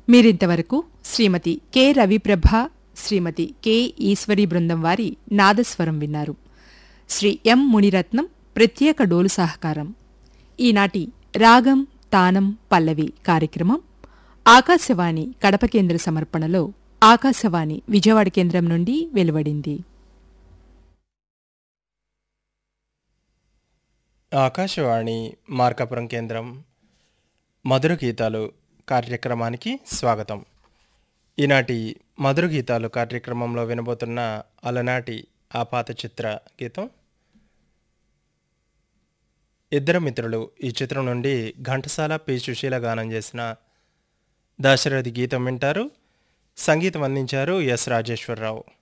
మీరింతవరకు Shrimati K Raviprabha Shrimati K Eshwari బృందం వారి నాదస్వరం విన్నారు శ్రీ ఎం మునిరత్నం ప్రత్యేక డోలు సహకారం ఈనాటి రాగం తానం పల్లవి కార్యక్రమం ఆకాశవాణి కడప కేంద్ర సమర్పణలో ఆకాశవాణి విజయవాడ కేంద్రం నుండి వెలువడింది ఆకాశవాణి మార్కాపురం కేంద్రం మధుర గీతాలు కార్యక్రమానికి స్వాగతం ఈనాటి మధుర గీతాలు కార్యక్రమంలో వినబోతున్న అలనాటి ఆపాత చిత్ర గీతం ఇద్దరు మిత్రులు ఈ చిత్రం నుండి ఘంటసాల పి సుశీల గానం చేసిన దాశరథి గీతం వింటారు సంగీతం అందించారు ఎస్ రాజేశ్వరరావు